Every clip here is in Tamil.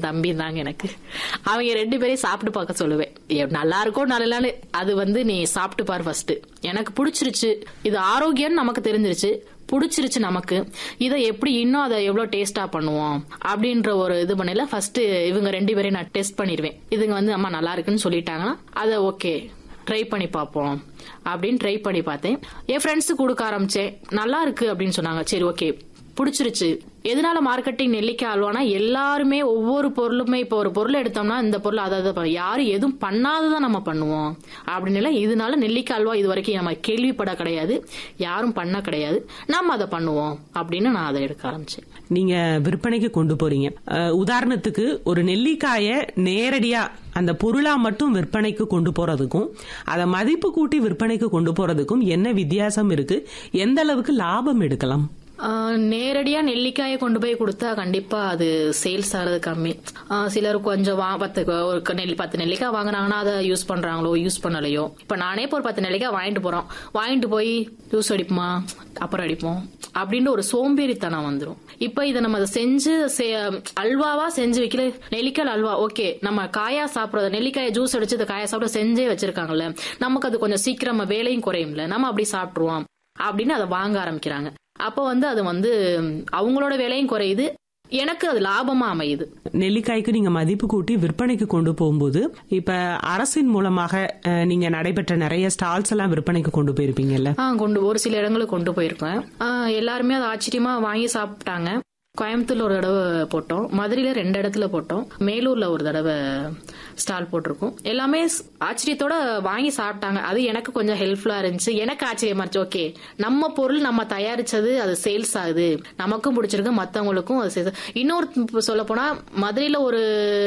தம்பி தாங்க எனக்கு அவங்க ரெண்டு பேரையும் சாப்பிட்டு பார்க்க சொல்லுவேன் எ- நல்லா இருக்கோ நல்லா அது வந்து நீ சாப்பிட்டு பாரு ஃபர்ஸ்ட் எனக்கு பிடிச்சிருச்சு இது ஆரோக்கியம்னு நமக்கு தெரிஞ்சிருச்சு பிடிச்சிருச்சு நமக்கு இதை எப்படி இன்னும் அதை எவ்வளவு டேஸ்டா பண்ணுவோம் அப்படின்ற ஒரு இது பண்ணல ஃபர்ஸ்ட் இவங்க ரெண்டு பேரையும் நான் டெஸ்ட் பண்ணிடுவேன் இதுங்க வந்து அம்மா நல்லா இருக்குன்னு சொல்லிட்டாங்கன்னா அதை ஓகே ட்ரை பண்ணி பார்ப்போம் அப்படின்னு ட்ரை பண்ணி பார்த்தேன் என் ஃப்ரெண்ட்ஸுக்கு கொடுக்க ஆரம்பிச்சேன் நல்லா இருக்கு அப்படின்னு சொன்னாங்க சரி ஓகே பிடிச்சிருச்சு எதனால மார்க்கெட்டிங் நெல்லிக்காய் அல்வானா எல்லாருமே ஒவ்வொரு பொருளுமே இப்போ ஒரு பொருள் எடுத்தோம்னா இந்த பொருள் அதாவது ப- யாரும் எதுவும் பண்ணாததான் நம்ம பண்ணுவோம் அப்படின்னு இல்ல, இதனால நெல்லிக்காய் அல்வா இது வரைக்கும் நம்ம கேள்விப்பட கிடையாது யாரும் பண்ண கிடையாது நம்ம அதை பண்ணுவோம் அப்படின்னு நான் அதை எடுக்க ஆரம்பிச்சேன் நீங்க விற்பனைக்கு கொண்டு போறீங்க அஹ், உதாரணத்துக்கு ஒரு நெல்லிக்காயை நேரடியா அந்த பொருளா மட்டும் விற்பனைக்கு கொண்டு போறதுக்கும் அதை மதிப்பு கூட்டி விற்பனைக்கு கொண்டு போறதுக்கும் என்ன வித்தியாசம் இருக்கு எந்த அளவுக்கு லாபம் எடுக்கலாம் ஆஹ் நேரடியா நெல்லிக்காயை கொண்டு போய் கொடுத்தா கண்டிப்பா அது சேல்ஸ் ஆகிறது கம்மி ஆஹ் சிலர் கொஞ்சம் வா பத்து ஒரு க- நெல்லி பத்து நெல்லிக்காய் வாங்குறாங்கன்னா அதை யூஸ் பண்றாங்களோ யூஸ் பண்ணலையோ இப்ப நானே இப்போ ஒரு பத்து நெல்லிக்காய் வாங்கிட்டு போறோம் வாங்கிட்டு போய் ஜூஸ் அடிப்போமா அப்புறம் அடிப்போம் அப்படின்ற ஒரு சோம்பேறித்தனம் வந்துரும் இப்ப இதை நம்ம அதை செஞ்சு செ- அல்வாவா செஞ்சு வைக்கல நெல்லிக்காய் அல்வா ஓகே நம்ம காயா சாப்பிடுறது நெல்லிக்காயை ஜூஸ் அடிச்சு இந்த காயா சாப்பிட செஞ்சே வச்சிருக்காங்கல்ல நமக்கு அது கொஞ்சம் சீக்கிரமா வேலையும் குறையும்ல நம்ம அப்படி சாப்பிட்டுருவோம் அப்படின்னு அதை வாங்க ஆரம்பிக்கிறாங்க அப்போ வந்து அது வந்து அவங்களோட விலையும் குறையுது எனக்கு அது லாபமா அமையுது நெல்லிக்காய்க்கு நீங்க மதிப்பு கூட்டி விற்பனைக்கு கொண்டு போகும்போது இப்ப அரசின் மூலமாக அஹ், நீங்க நடைபெற்ற நிறைய ஸ்டால்ஸ் எல்லாம் விற்பனைக்கு கொண்டு போயிருப்பீங்கல்ல ஆ கொண்டு ஒரு சில இடங்களுக்கு கொண்டு போயிருக்கேன் ஆ, எல்லாருமே அதை ஆச்சரியமா வாங்கி சாப்பிட்டாங்க கோயம்புத்தூர்ல ஒரு தடவை போட்டோம் மதுரையில ரெண்டு இடத்துல போட்டோம் மேலூர்ல ஒரு தடவை ஸ்டால் போட்டிருக்கோம் எல்லாமே ஸ்- ஆச்சரியத்தோட வாங்கி சாப்பிட்டாங்க அது எனக்கு கொஞ்சம் ஹெல்ப்ஃபுல்லா இருந்துச்சு எனக்கு ஆச்சரியமா இருந்துச்சு ஓகே நம்ம பொருள் நம்ம தயாரிச்சது அது சேல்ஸ் ஆகுது நமக்கும் பிடிச்சிருக்கு மத்தவங்களுக்கும் அது sales- இன்னொரு சொல்ல போனா மதுரையில ஒரு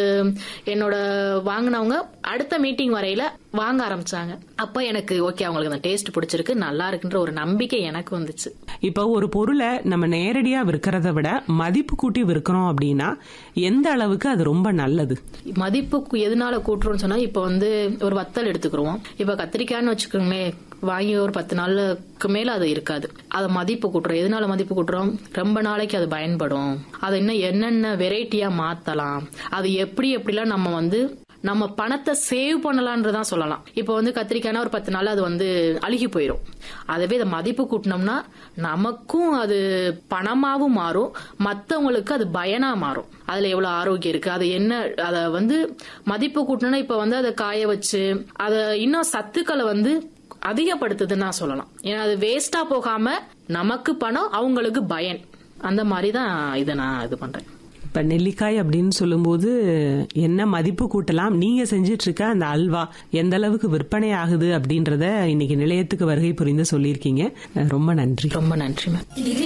என்னோட வாங்கினவங்க அடுத்த மீட்டிங் வரையில வாங்க ஆரம்பிச்சாங்க அப்ப எனக்கு ஓகே அவங்களுக்கு அந்த டேஸ்ட் பிடிச்சிருக்கு நல்லா இருக்குன்ற ஒரு நம்பிக்கை எனக்கு வந்துச்சு இப்ப ஒரு பொருளை நம்ம நேரடியா விற்கிறத விட மதிப்பு கூட்டி விற்கிறோம் அப்படின்னா எந்த அளவுக்கு அது ரொம்ப நல்லது மதிப்பு கு- எதனால கூட்டுறோம்னு சொன்னா இப்ப வந்து ஒரு வத்தல் எடுத்துக்கிறோம் இப்ப கத்திரிக்காய்னு வச்சுக்கோங்களேன் வாங்கி ஒரு பத்து நாளுக்கு மேல அது இருக்காது அதை மதிப்பு கூட்டுறோம் எதனால மதிப்பு கூட்டுறோம் ரொம்ப நாளைக்கு அது பயன்படும் அதை இன்னும் என்னென்ன வெரைட்டியா மாத்தலாம் அது எப்படி எப்படிலாம் நம்ம வந்து நம்ம பணத்தை சேவ் பண்ணலான்றதான் சொல்லலாம் இப்போ வந்து கத்திரிக்காய்னா ஒரு பத்து நாள் அது வந்து அழுகி போயிடும் அதுவே இதை மதிப்பு கூட்டினோம்னா நமக்கும் அது பணமாவும் மாறும் மத்தவங்களுக்கு அது பயனா மாறும் அதுல எவ்வளவு ஆரோக்கியம் இருக்கு அது என்ன அத வந்து மதிப்பு கூட்டணும்னா இப்ப வந்து அதை காய வச்சு அத இன்னும் சத்துக்களை வந்து அதிகப்படுத்துதுன்னு நான் சொல்லலாம் ஏன்னா அது வேஸ்டா போகாம நமக்கு பணம் அவங்களுக்கு பயன் அந்த மாதிரி தான் இதை நான் இது பண்றேன் இப்ப நெல்லிக்காய் அப்படின்னு சொல்லும்போது என்ன மதிப்பு கூட்டலாம் நீங்க செஞ்சிட்டு இருக்க அந்த அல்வா எந்த அளவுக்கு விற்பனை ஆகுது அப்படின்றத இன்னைக்கு நிலையத்துக்கு வருகை புரிந்து சொல்லியிருக்கீங்க அஹ் ரொம்ப நன்றி ரொம்ப நன்றி மேம்